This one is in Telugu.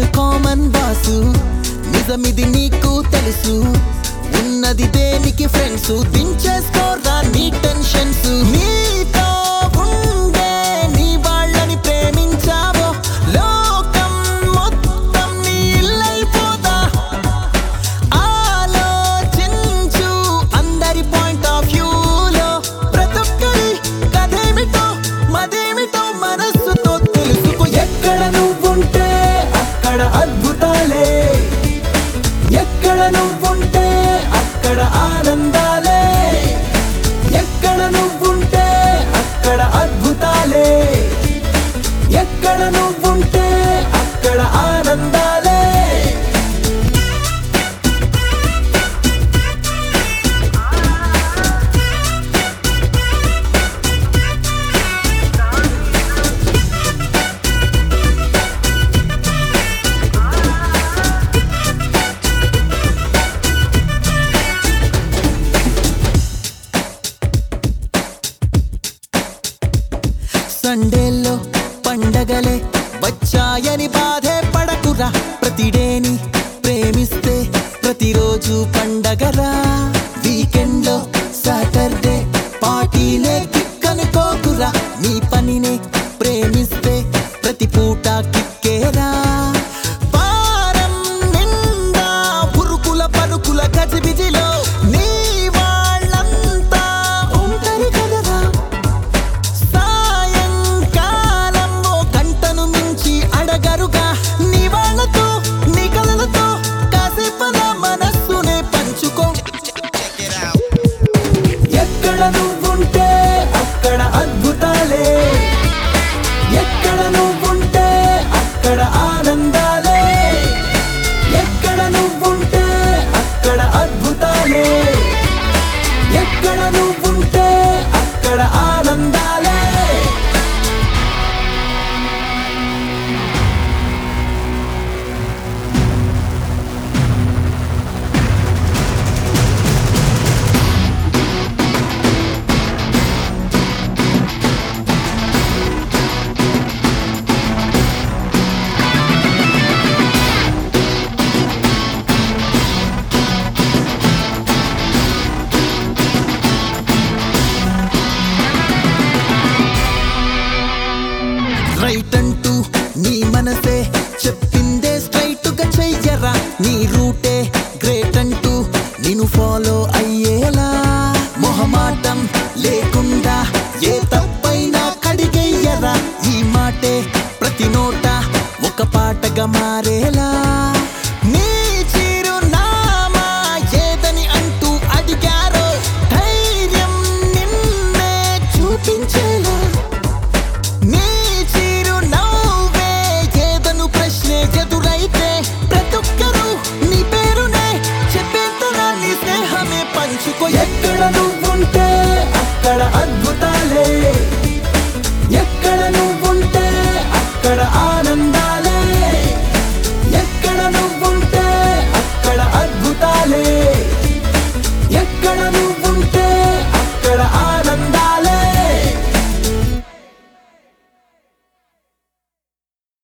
కామన్ బాసు నిజమిది నీకు తెలుసు ఉన్నది దేనికి ఫ్రెండ్స్ దించేసుకోరా నీ టెన్షన్స్ నీతో ఉండే నీ వాళ్ళని ప్రేమించావో లోకం మొత్తం నీ ఇల్లైపోదా ఆలోచించు అందరి పాయింట్ ఆఫ్ వ్యూలో ప్రతొక్కరి కథేమిటో మదేమిటో మనస్సుతో తెలుసుకో ఎక్కడ నువ్వుంటే అక్కడ అద్భుతాలే ఎక్కడ నువ్వుంటే అక్కడ ఆనందాలే ఎక్కడ నువ్వుంటే అక్కడ అద్భుతాలే ఎక్కడ నువ్వుంటే అక్కడ ఆనందాలే సండేల్లో పండగలే వచ్చాయని బాధే పడకురా ప్రతిడేని ప్రేమిస్తే ప్రతిరోజు పండగరా వీకెండ్ లో సాటర్డే పార్టీలే కిక్కనుకోకురా నీ పనినే ప్రేమిస్తే ప్రతి పూట కిక్కేరా వారం నిండా పురుకుల పరుకుల గజిబిజిలో నీ వాళ్ళంతా ఉంటారు కదరా సాయంకాలం ఓ గంటను మించి అడగరుగా నీ వాళ్ళతో నీ కలలతో కాసేపన మనస్సునే పంచుకో ఎక్కడ నువ్వుంటే అక్కడ అద్భుతాలే ఎక్కడ నువ్వుంటే అక్కడ ఆనందాలే ఎక్కడ నువ్వుంటే అక్కడ అద్భుతాలే ఎక్కడ నువ్వుంటే అక్కడ ఆనందాలే రైట్ అంటూ నీ మనసే చెప్పిందే స్ట్రైట్ గా చెయ్యరా నీ రూటే గ్రేట్ అంటూ నేను ఫాలో అయ్యేలా మొహమాటం లేకుండా ఏ తప్పైనా కడిగెయ్యరా ఈ మాటే ప్రతి నోట ఒక పాటగా మారేలా నీ చిరునామా ఏదని అంటూ అడిగారో ధైర్యం నిన్నే చూపించేలా నీ చిరునవ్వే ఏదను ప్రశ్నే ఎదురైతే ప్రతొక్కరు నీ పేరునే చెప్పేంతనా నీ స్నేహమే పంచుకో ఎక్కడ